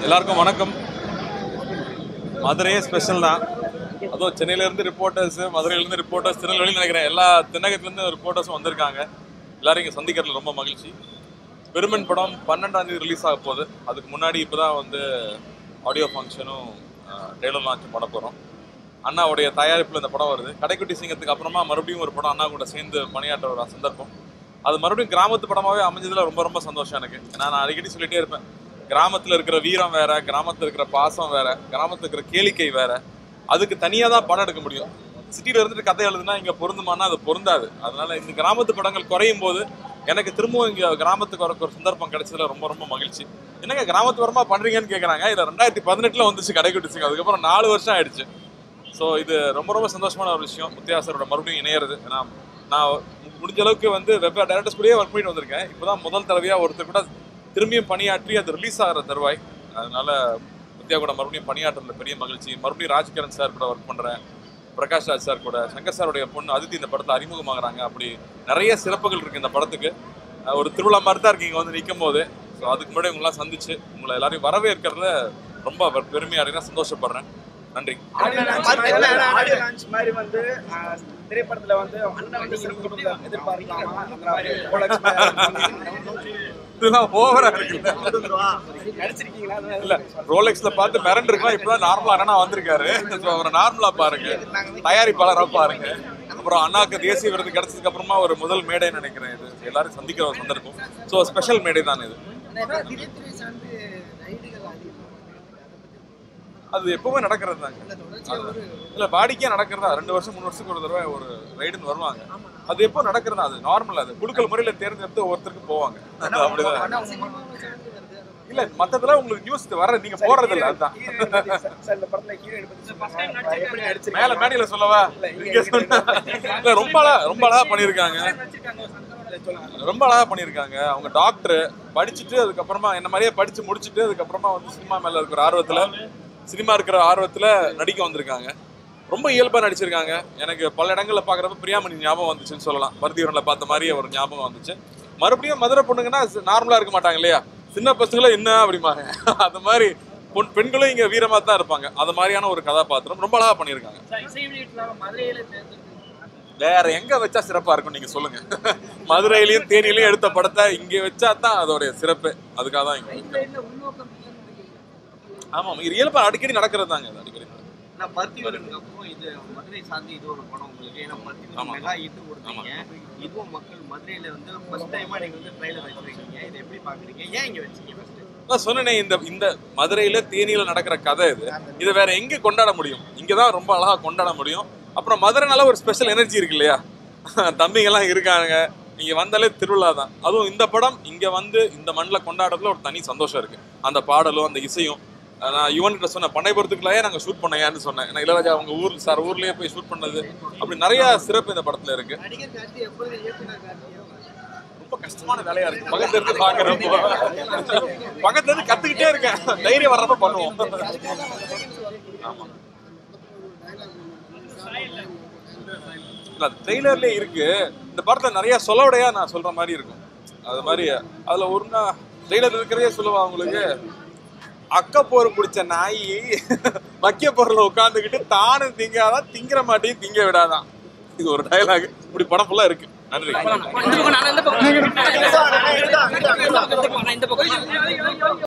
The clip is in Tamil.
எல்லாருக்கும் வணக்கம் மதுரையே ஸ்பெஷல் தான் அதுவும் சென்னையிலேருந்து ரிப்போர்ட்டர்ஸ் மதுரையிலேருந்து ரிப்போர்ட்டர்ஸ் திருநெல்வேலி நினைக்கிறேன் எல்லா தென்னகத்துலேருந்து ரிப்போர்ட்டர்ஸும் வந்திருக்காங்க எல்லாரும் இங்கே சந்திக்கிறதுல ரொம்ப மகிழ்ச்சி பெருமன் படம் பன்னெண்டாம் தேதி ரிலீஸ் ஆக போகுது அதுக்கு முன்னாடி இப்போ தான் வந்து ஆடியோ ஃபங்க்ஷனும் டெய்லர் லான்ச் பண்ண போகிறோம் அண்ணாவுடைய தயாரிப்பில் இந்த படம் வருது கடைக்குட்டி சிங்கத்துக்கு அப்புறமா மறுபடியும் ஒரு படம் அண்ணா கூட சேர்ந்து பணியாற்ற ஒரு சந்தர்ப்பம் அது மறுபடியும் கிராமத்து படமாவே அமைஞ்சதுல ரொம்ப ரொம்ப சந்தோஷம் எனக்கு ஏன்னா நான் அடிக்கடி சொல்லிட்டே இருப்பேன் கிராமத்துல இருக்கிற வீரம் வேற கிராமத்துல இருக்கிற பாசம் வேற கிராமத்துல இருக்கிற கேளிக்கை வேற அதுக்கு தனியா தான் படம் எடுக்க முடியும் சிட்டில இருந்துட்டு கதை எழுதுனா இங்க பொருந்துமானா அது பொருந்தாது அதனால இந்த கிராமத்து படங்கள் குறையும் போது எனக்கு திரும்பவும் இங்க கிராமத்துக்கு வரக்கு ஒரு சந்தர்ப்பம் கிடைச்சதுல ரொம்ப ரொம்ப மகிழ்ச்சி என்னங்க கிராமத்து வரமா பண்றீங்கன்னு கேக்குறாங்க இது ரெண்டாயிரத்தி பதினெட்டுல வந்துச்சு கடைக்குட்டி சிங்கம் அதுக்கப்புறம் நாலு வருஷம் ஆயிடுச்சு ஸோ இது ரொம்ப ரொம்ப சந்தோஷமான ஒரு விஷயம் முத்தியாசரோட மறுபடியும் இணையிறது ஏன்னா நான் முடிஞ்ச அளவுக்கு வந்து வெவ்வேறு டேரக்டர்ஸ் கூடயே ஒர்க் பண்ணிட்டு வந்திருக்கேன் இப்போதான் முதல் தடவையாக ஒருத்தர் கூட திரும்பியும் பணியாற்றி அது ரிலீஸ் ஆகிற தருவாய் அதனால முத்தியா கூட மறுபடியும் பணியாற்றுறதுல பெரிய மகிழ்ச்சி மறுபடியும் ராஜ்கிரண் சார் கூட ஒர்க் பண்ணுறேன் பிரகாஷ் ராஜ் சார் கூட சங்கர் சாருடைய பொண்ணு அதித்தி இந்த படத்தில் அறிமுகமாகறாங்க அப்படி நிறைய சிறப்புகள் இருக்கு இந்த படத்துக்கு அஹ் ஒரு திருவிழா மாதிரி தான் இருக்கு இங்கே வந்து நிற்கும் போது ஸோ அதுக்கு முன்னாடி உங்களாம் சந்திச்சு உங்களை எல்லாரையும் வரவேற்கிறதுல ரொம்ப பெருமையாக இருக்கேன் சந்தோஷப்படுறேன் நன்றி ஆடியோ லான்ச் மாதிரி வந்து ஆஹ், திரைப்படத்துல வந்து அண்ணன் வந்து சிறப்பு எதிர்பார்க்கலாமா அந்த மாதிரி ரோலக்ஸ் மாதிரி இதெல்லாம் ஓவரா இருக்குல்ல வந்துருவா. நடிச்சிருக்கீங்களா அந்த மாதிரி இல்ல ரோலெக்ஸ்ல பார்த்து மிரண்டு இருக்கலாம் இப்பதான் நார்மலா அண்ணா வந்திருக்காரு So, அவரை நார்மலா பாருங்க தயாரிப்பாளரா பாருங்க அப்புறம் அண்ணாக்கு தேசிய விருது கிடைச்சதுக்கு அப்புறமா ஒரு முதல் மேடை நினைக்கிறேன் இது எல்லாரும் சந்திக்கிற ஒரு சந்தர்ப்பம் ஸோ ஸ்பெஷல் மேடை தான் இது திரைத்துறை சார்ந்து ரைடுகள் அதிகமாக அது எப்பவுமே நடக்கிறது தாங்க இல்ல வாடிக்கையா நடக்கிறதா ரெண்டு வருஷம் மூணு வருஷத்துக்கு ஒரு தடவை ஒரு ரைடுன்னு வருவாங்க அது எப்போ நடக்கிறதா அது நார்மல் அது குழுக்கள் முறையில தேர்ந்தெடுத்து ஒருத்தருக்கு போவாங்க அது அப்படிதான் சினிமாவை சார்ந்து வருது இல்ல மத்ததெல்லாம் உங்களுக்கு நியூஸ் வர நீங்க போறது இல்ல அதுதான் ஹீரோயின் பத்தி சார், சார், இந்த படத்துல ஹீரோயின் பத்தி சொல்லுங்க. எப்படி நடிச்சிருக்கீங்க? மேல மேடையில சொல்லவா இங்க சொன்னா இல்ல ரொம்ப அழகா ரொம்ப அழகா பண்ணிருக்காங்க ரொம்ப அழகா பண்ணிருக்காங்க அவங்க டாக்டர் படிச்சுட்டு அதுக்கப்புறமா என்ன மாதிரியே படிச்சு முடிச்சுட்டு அதுக்கப்புறமா வந்து சினிமா மேல இருக்கிற ஆர்வத்துல சினிமா இருக்கிற ஆர்வத்துல நடிக்க வந்திருக்காங்க ரொம்ப இயல்பா நடிச்சிருக்காங்க எனக்கு பல இடங்கள்ல பாக்குறப்ப பிரியாமணி ஞாபகம் வந்துச்சுன்னு சொல்லலாம் பருத்தியூரன்ல பார்த்த மாதிரியே ஒரு ஞாபகம் வந்துச்சு மறுபடியும் மதுரை பொண்ணுங்கன்னா நார்மலா இருக்க மாட்டாங்க இல்லையா சின்ன பசங்களும் என்ன அப்படிம்பாங்க அந்த மாதிரி பொன் பெண்களும் இங்க வீரமா தான் இருப்பாங்க அது மாதிரியான ஒரு கதாபாத்திரம் ரொம்ப அழகா பண்ணியிருக்காங்க இசை வெளியீட்டுல மதுரையில தேர்ந்தெடுத்து வேற எங்க வச்சா சிறப்பா இருக்கும் நீங்க சொல்லுங்க மதுரையிலயும் தேனியிலயும் எடுத்த படத்தை இங்க வச்சா தான் அதோடைய சிறப்பு அதுக்காக தான் இங்க ரைட்ல உள்நோக்கம் இல்லைன்னு நினைக்கிறீங்க ஆமா இது இயல்பா அடிக்கடி நடக்கிறது தாங்க இது அடிக்கடி நான் பருத்திவரனுக்கு அப்புறம் இது மதுரை சார்ந்து இது ஒரு படம் உங்களுக்கு ஏன்னா ஆமா. பருத்திவரன் மெகா ஹிட் கொடுத்தீங்க இதுவும் மக்கள் மதுரையில வந்து ஃபர்ஸ்ட் டைமா நீங்க வந்து ட்ரைலர் வச்சிருக்கீங்க இதை எப்படி பாக்குறீங்க ஏன் இங்க வச்சீங்க ஃபர்ஸ்ட் நான் சொன்னேனே இந்த இந்த மதுரையில தேனியில நடக்கிற கதை இது இதை வேற எங்க கொண்டாட முடியும் இங்கதான் ரொம்ப அழகா கொண்டாட முடியும் அப்புறம் மதுரைனால ஒரு ஸ்பெஷல் எனர்ஜி இருக்கு இல்லையா தம்பிங்க எல்லாம் இருக்காங்க நீங்க வந்தாலே திருவிழா தான் அதுவும் இந்த படம் இங்க வந்து இந்த மண்ணில் கொண்டாடுறதுல ஒரு தனி சந்தோஷம் இருக்கு அந்த பாடலும் அந்த இசையும் அஹ் நான் யுவன் கிட்ட சொன்னேன் பண்ணைபுரத்துக்குள்ளேயே நாங்க ஷூட் பண்ணையான்னு சொன்னேன் ஏன்னா இளையராஜா அவங்க ஊர் சார் ஊர்லயே போய் ஷூட் பண்ணது அப்படி நிறைய சிறப்பு இந்த படத்துல இருக்கு நடிகர் கார்த்தி எப்பொழுது இயக்குனர் கார்த்தியோ ரொம்ப கஷ்டமான வேலையா இருக்கு பக்கத்துல இருந்து பாக்குறப்போ பக்கத்துல இருந்து கத்துக்கிட்டே இருக்கேன் தைரியம் வர்றப்ப பண்ணுவோம் ஆமா இல்ல ட்ரெய்லர்லயே இருக்கு இந்த படத்துல நிறைய சொலவடையா நான் சொல்ற மாதிரி இருக்கும் அது மாதிரி அதுல ஒரு ட்ரெய்லர் இருக்கிறதே சொல்லுவா அவங்களுக்கு அக்க போர் பிடிச்ச நாய் மக்கிய பொருளை உட்காந்துக்கிட்டு தானும் திங்காதான் திங்கிற மாட்டையும் திங்க விடாதான் இது ஒரு டயலாக் இப்படி படம் ஃபுல்லா இருக்கு நன்றி இந்த பக்கம் நான் இந்த பக்கம் நான் இந்த பக்கம்